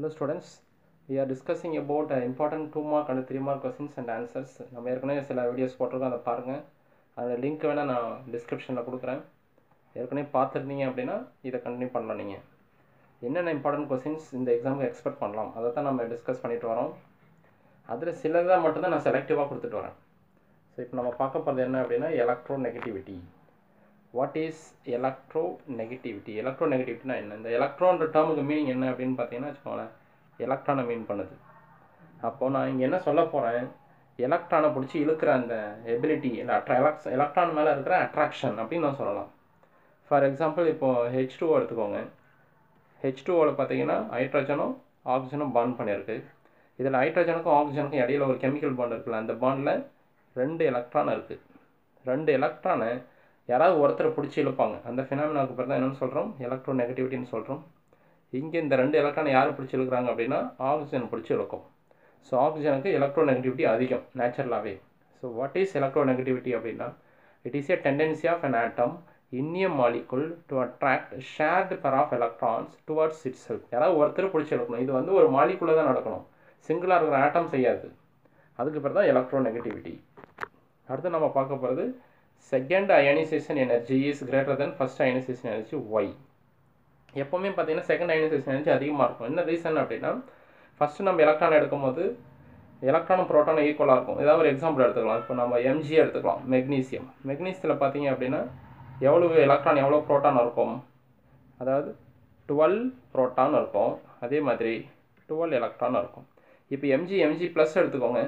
students we are discussing about uh, important 2 mark and 3 mark questions and answers நம்ம ஏற்கனவே சில videos போட்டிருக்கோம் அதை பாருங்கள் அதோட லிங்க் வேணால் நான் டிஸ்கிரிப்ஷனில் கொடுக்குறேன் ஏற்கனவே பார்த்துருந்தீங்க அப்படின்னா இதை கண்டினியூ பண்ணலாம் நீங்கள் என்னென்ன இம்பார்ட்டன்ட் கொஸ்டின்ஸ் இந்த எக்ஸாமுக்கு எக்ஸ்பெக்ட் பண்ணலாம் அதை தான் நம்ம டிஸ்கஸ் பண்ணிட்டு வரோம் அதில் சிலதாக மட்டும்தான் நான் செலக்டிவாக கொடுத்துட்டு வரேன் ஸோ இப்போ நம்ம பார்க்க போகிறது என்ன அப்படின்னா electronegativity what is electronegativity எலக்ட்ரோ நெகட்டிவிட்டினா என்ன இந்த எலக்ட்ரான்ற டேர்முக்கு மீனிங் என்ன அப்படின்னு பார்த்தீங்கன்னா வச்சுக்கோங்களேன் எலக்ட்ரானை மீன் பண்ணுது அப்போது நான் இங்கே என்ன சொல்ல போகிறேன் எலக்ட்ரானை பிடிச்சி இழுக்கிற அந்த எபிலிட்டி இல்லை அட்ரா எலக்ஸ் எலக்ட்ரான் மேலே இருக்கிற அட்ராக்ஷன் அப்படின்னு நான் சொல்லலாம் ஃபார் எக்ஸாம்பிள் இப்போது ஹெச் டூ எடுத்துக்கோங்க ஹெச் டூவில் பார்த்தீங்கன்னா ஹைட்ரஜனும் ஆக்சிஜனும் பாண்ட் பண்ணியிருக்கு இதில் ஹைட்ரஜனுக்கும் ஆக்சிஜனுக்கும் இடையில ஒரு கெமிக்கல் பாண்ட் இருக்குல்ல அந்த பாண்டில் ரெண்டு எலக்ட்ரான் இருக்குது ரெண்டு எலக்ட்ரானை யாராவது ஒருத்தரை பிடிச்சி இழுப்பாங்க அந்த ஃபினாமினாவுக்கு பேர் தான் என்னென்னு சொல்கிறோம் எலக்ட்ரோ நெகட்டிவிட்டின்னு சொல்கிறோம் இங்கே இந்த ரெண்டு எலக்ட்ரானை யார் பிடிச்சி இழுக்கிறாங்க அப்படின்னா ஆக்சிஜன் பிடிச்சி இழுக்கும் ஸோ ஆக்சிஜனுக்கு எலக்ட்ரோ நெகட்டிவிட்டி அதிகம் நேச்சுரலாகவே so what is electronegativity அப்படின்னா it is a tendency of an atom இன்னிய molecule to attract shared pair of electrons towards itself யாராவது ஒருத்தர் பிடிச்சி இழுக்கணும் இது வந்து ஒரு மாலிகுள்ள தான் நடக்கணும் சிங்கிளாக இருக்கிற ஆட்டம் செய்யாது அதுக்கு பேர் தான் எலக்ட்ரோ நெகட்டிவிட்டி அடுத்து நம்ம பார்க்க போகிறது second ionization energy is greater than first ionization energy why எப்போவுமே பார்த்தீங்கன்னா செகண்ட் அயனைசேஷன் எனர்ஜி அதிகமாக இருக்கும் என்ன ரீசன் அப்படின்னா ஃபஸ்ட்டு நம்ம எலக்ட்ரான் எடுக்கும்போது எலக்ட்ரானும் ப்ரோட்டானும் ஈக்குவலாக இருக்கும் ஏதாவது ஒரு எக்ஸாம்பிள் எடுத்துக்கலாம் இப்போ நம்ம எம்ஜி எடுத்துக்கலாம் மெக்னீசியம் மெக்னீசியத்தில் பார்த்தீங்க அப்படின்னா எவ்வளவு எலக்ட்ரான் எவ்வளோ ப்ரோட்டான் இருக்கும் அதாவது டுவெல் ப்ரோட்டான் இருக்கும் அதே மாதிரி டுவெல் எலக்ட்ரான் இருக்கும் இப்போ எம்ஜி எம்ஜி ப்ளஸ் எடுத்துக்கோங்க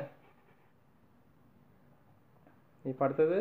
இப்போ அடுத்தது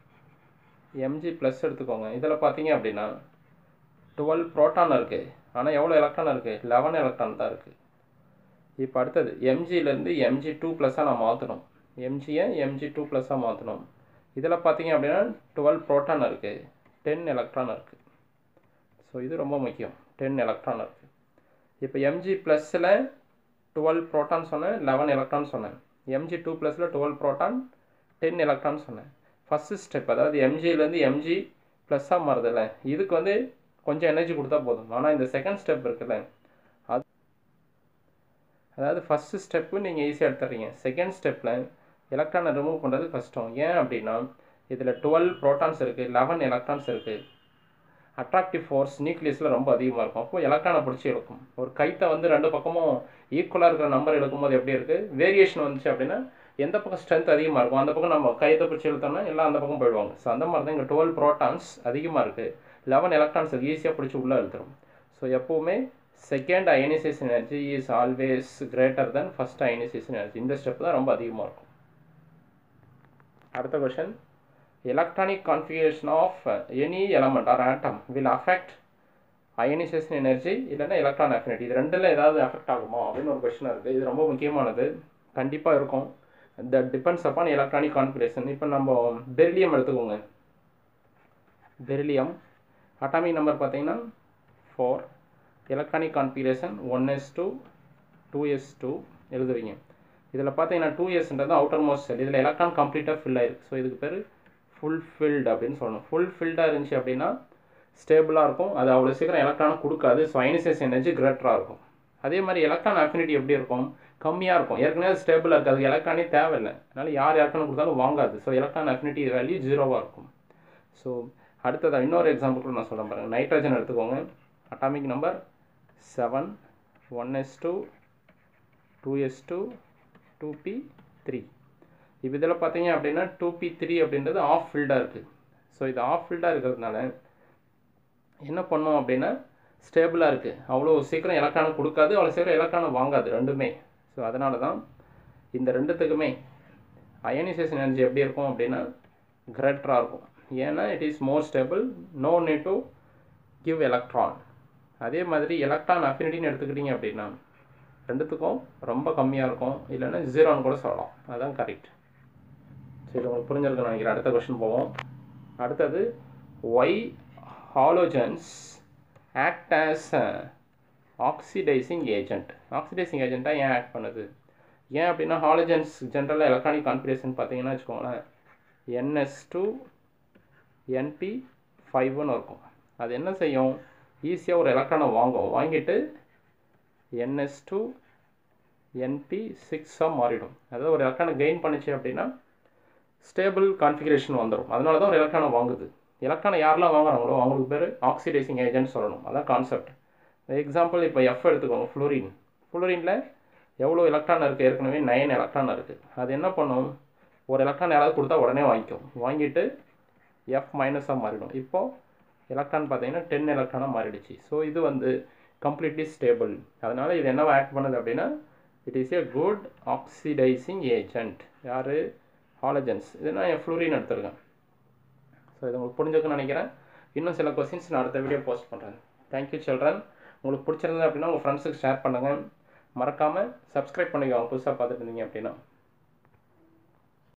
எம்ஜி ப்ளஸ் எடுத்துக்கோங்க இதில் பார்த்தீங்க அப்படின்னா டுவெல் ப்ரோட்டான் இருக்குது ஆனால் எவ்வளோ எலக்ட்ரான் இருக்குது லெவன் எலக்ட்ரான் தான் இருக்குது இப்போ அடுத்தது எம்ஜிலேருந்து எம்ஜி டூ ப்ளஸ்ஸாக நான் மாற்றணும் எம்ஜியை எம்ஜி டூ ப்ளஸ்ஸாக மாற்றணும் இதில் பார்த்தீங்க அப்படின்னா டுவெல் ப்ரோட்டான் இருக்குது டென் எலக்ட்ரான் இருக்குது ஸோ இது ரொம்ப முக்கியம் டென் எலக்ட்ரான் இருக்குது இப்போ எம்ஜி ப்ளஸில் டுவெல் ப்ரோட்டான் சொன்னேன் லெவன் எலக்ட்ரான் சொன்னேன் எம்ஜி டூ ப்ளஸில் டுவெல் ப்ரோட்டான் டென் எலக்ட்ரான் சொன்னேன் ஃபஸ்ட்டு ஸ்டெப் அதாவது எம்ஜிலேருந்து எம்ஜி ப்ளஸ்ஸாக மாறுதில்ல இதுக்கு வந்து கொஞ்சம் எனர்ஜி கொடுத்தா போதும் ஆனால் இந்த செகண்ட் ஸ்டெப் இருக்குல்ல அது அதாவது ஃபஸ்ட்டு ஸ்டெப்பு நீங்கள் ஈஸியாக எடுத்துறீங்க செகண்ட் ஸ்டெப்பில் எலக்ட்ரானை ரிமூவ் பண்ணுறது கஷ்டம் ஏன் அப்படின்னா இதில் டுவெல் ப்ரோட்டான்ஸ் இருக்குது லெவன் எலக்ட்ரான்ஸ் இருக்குது அட்ராக்டிவ் ஃபோர்ஸ் நியூக்ளியஸில் ரொம்ப அதிகமாக இருக்கும் அப்போது எலக்ட்ரானை பிடிச்சி இழுக்கும் ஒரு கைத்தை வந்து ரெண்டு பக்கமும் ஈக்குவலாக இருக்கிற நம்பர் இழுக்கும்போது எப்படி இருக்குது வேரியேஷன் வந்துச்சு அப்படின்னா எந்த பக்கம் ஸ்ட்ரென்த் அதிகமாக இருக்கும் அந்த பக்கம் நம்ம கைத்தை பிடிச்சி இழுத்தோம்னா எல்லாம் அந்த பக்கம் போயிடுவாங்க ஸோ அந்த மாதிரி தான் இங்கே டுவெல் ப்ரோட்டான்ஸ் அதிகமாக இருக்குது லெவன் எலக்ட்ரான்ஸ் ஈஸியாக பிடிச்சி உள்ளே இழுத்துரும் ஸோ எப்போவுமே second ionization energy is always greater than first ionization energy இந்த ஸ்டெப் தான் ரொம்ப அதிகமாக இருக்கும் அடுத்த question electronic configuration of any element or atom will affect ionization energy இல்லைன்னா எலக்ட்ரான் அஃபினிட்டி இது ரெண்டில் ஏதாவது அஃபெக்ட் ஆகுமா அப்படின்னு ஒரு கொஷின் இருக்குது இது ரொம்ப முக்கியமானது கண்டிப்பாக இருக்கும் the depends upon electronic configuration இப்போ நம்ம பெரிலியம் எடுத்துக்கோங்க பெரிலியம் அட்டாமிக் நம்பர் பார்த்தீங்கன்னா four electronic configuration one s two two s two எழுதுவீங்க இதில் பார்த்தீங்கன்னா டூ எஸ்ன்றது அவுட்டர் மோஸ்ட் செல் இதில் எலக்ட்ரான் கம்ப்ளீட்டாக ஃபில் ஆயிருக்கு ஸோ இதுக்கு பேர் ஃபுல் ஃபில்டு அப்படின்னு சொல்லணும் ஃபுல் ஃபில்டாக இருந்துச்சு அப்படின்னா ஸ்டேபிளாக இருக்கும் அது அவ்வளோ சீக்கிரம் எலக்ட்ரான் கொடுக்காது ஸோ அயனைசேஷன் எனர்ஜி கிரேட்டராக இருக்கும் அதே மாதிரி எலக்ட்ரான் அஃபினிட்டி எப்படி இருக்கும் கம்மியாக இருக்கும் ஏற்கனவே அது ஸ்டேபிளாக இருக்காது எலக்ட்ரானே தேவையில்லை அதனால் யார் எலக்ட்ரான் கொடுத்தாலும் வாங்காது ஸோ எலக்ட்ரான் அஃபினிட்டி வேல்யூ ஜீரோவாக இருக்கும் ஸோ அடுத்ததாக இன்னொரு எக்ஸாம்பிள் நான் சொல்ல பாருங்கள் நைட்ரஜன் எடுத்துக்கோங்க atomic number seven one s two two s two two p three இப்போ இதில் பார்த்தீங்க அப்படின்னா டூ பி த்ரீ அப்படின்றது ஆஃப் ஃபீல்டாக இருக்குது ஸோ இது ஆஃப் ஃபீல்டாக இருக்கிறதுனால என்ன பண்ணோம் அப்படின்னா ஸ்டேபிளாக இருக்குது அவ்வளோ சீக்கிரம் எலக்ட்ரானை கொடுக்காது அவ்வளோ சீக்கிரம் எலக்ட்ரானை வாங்காது ரெண்டுமே ஸோ அதனால தான் இந்த ரெண்டுத்துக்குமே அயனைசேஷன் எனர்ஜி எப்படி இருக்கும் அப்படின்னா கிரேட்டராக இருக்கும் ஏன்னா it is more stable no need to give electron அதே மாதிரி எலக்ட்ரான் அஃபினிட்டின்னு எடுத்துக்கிட்டிங்க அப்படின்னா ரெண்டுத்துக்கும் ரொம்ப கம்மியாக இருக்கும் இல்லைன்னா ஜீரோன்னு கூட சொல்லலாம் அதுதான் கரெக்ட் சரி உங்களுக்கு புரிஞ்சிருக்குன்னு நினைக்கிறேன் அடுத்த கொஷின் போவோம் அடுத்தது why halogens act as oxidising agent oxidising ஏஜென்ட்டாக ஏன் ஆக்ட் பண்ணுது ஏன் அப்படின்னா ஹாலோஜன்ஸ் ஜென்ரலாக எலக்ட்ரானிக் கான்ஃபிகரேஷன் பார்த்தீங்கன்னா வச்சுக்கோங்களேன் என்எஸ் டூ என்பி ஃபைவ்னு இருக்கும் அது என்ன செய்யும் ஈஸியாக ஒரு எலக்ட்ரானை வாங்கும் வாங்கிட்டு என்எஸ் டூ என்பி சிக்ஸாக மாறிடும் அதாவது ஒரு எலக்ட்ரானை கெயின் பண்ணிச்சு அப்படின்னா ஸ்டேபிள் கான்ஃபிகரேஷன் வந்துடும் அதனால தான் ஒரு எலக்ட்ரானை வாங்குது எலக்ட்ரானை யாரெல்லாம் வாங்குறாங்களோ அவங்களுக்கு பேர் ஆக்சிடைசிங் ஏஜென்ட் சொல்லணும் அதான் கான்செப்ட் எக்ஸாம்பிள் இப்போ எஃப் எடுத்துக்கோங்க ஃப்ளோரின் ஃப்ளோரினில் எவ்வளோ எலக்ட்ரான் இருக்குது ஏற்கனவே நைன் எலக்ட்ரான் இருக்குது அது என்ன பண்ணும் ஒரு எலக்ட்ரான் யாராவது கொடுத்தா உடனே வாங்கிக்கும் வாங்கிட்டு எஃப் மைனஸாக மாறிடும் இப்போது எலக்ட்ரான் பார்த்தீங்கன்னா டென் எலக்ட்ரானாக மாறிடுச்சு ஸோ இது வந்து கம்ப்ளீட்லி ஸ்டேபிள் அதனால் இது என்னவா ஆக்ட் பண்ணுது அப்படின்னா it is a good oxidising agent யார் ஹாலஜன்ஸ் இது நான் என் ஃப்ளூரின் எடுத்திருக்கேன் ஸோ இது உங்களுக்கு புரிஞ்சுக்குன்னு நினைக்கிறேன் இன்னும் சில கொஸ்டின்ஸ் நான் அடுத்த வீடியோ போஸ்ட் பண்ணுறேன் தேங்க்யூ சில்ட்ரன் உங்களுக்கு பிடிச்சிருந்தது அப்படின்னா உங்கள் ஃப்ரெண்ட்ஸுக்கு ஷேர் பண்ணுங்கள் மறக்காமல் சப்ஸ்கிரைப் பண்ணிக்கோங்க புதுசாக பார்த்துட்டு இருந்தீங்க அப்படின்னா